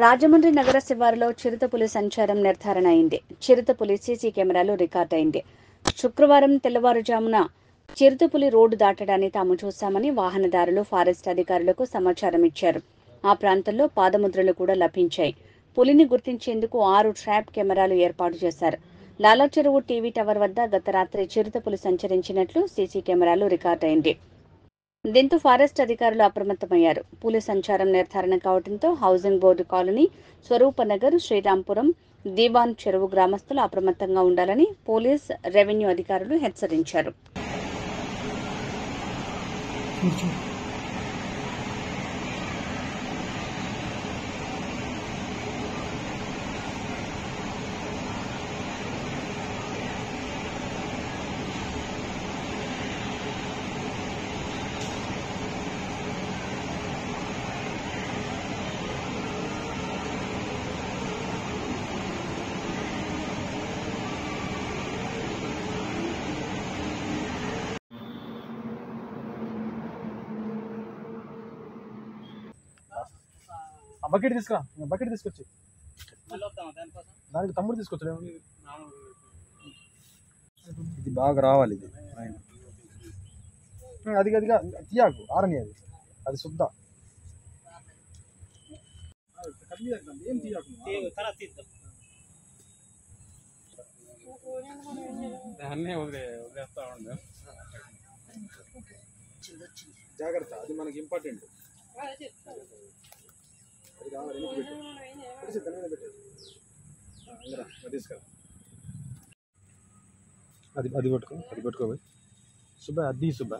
రాజమండ్రి నగర శివారులో చిరుతపులి సంచారం నిర్ధారణ అయింది చిరుతపులి సీసీ కెమెరాలు రికార్డ్ అయింది శుక్రవారం తెల్లవారుజామున చిరుతపులి రోడ్డు దాటడాన్ని తాము చూశామని వాహనదారులు ఫారెస్ట్ అధికారులకు సమాచారం ఇచ్చారు ఆ ప్రాంతంలో పాదముద్రలు కూడా లభించాయి పులిని గుర్తించేందుకు ఆరు ట్రాప్ కెమెరాలు ఏర్పాటు చేశారు లాలా చెరువు టీవీ టవర్ వద్ద గత రాత్రి చిరుతపులి సంచరించినట్లు సీసీ కెమెరాలు రికార్డ్ అయింది దీంతో ఫారెస్ట్ అధికారులు అప్రమత్తమయ్యారు పులి సంచారం నిర్ధారణ కావడంతో housing board colony Swaroopnagar Srirampuram Diwan చెరువు గ్రామస్తులు అప్రమత్తంగా ఉండాలని పోలీస్ రెవెన్యూ అధికారులు హెచ్చరించారు ఆ బకెట్ తీసుకురా బకెట్ తీసుకొచ్చి దానికి తమ్ముడు తీసుకొచ్చా ఇది బాగా రావాలి ఇది ఆయన. అది అదిగా తీయాకు ఆరని అది అది శుద్ధ ఏం తీయాకు దాన్నే వదిలే వదిలేస్తా ఉండు జాగ్రత్త అది మనకి ఇంపార్టెంట్ అది కావాలి వెనక్కి పెట్టు పెట్టేసి దాని మీద పెట్టు ఆ, ఇందిరా, అది తీసుకురా అది అది పట్టుకో అది పట్టుకోబోయి సుబ్బ అది సుబ్బ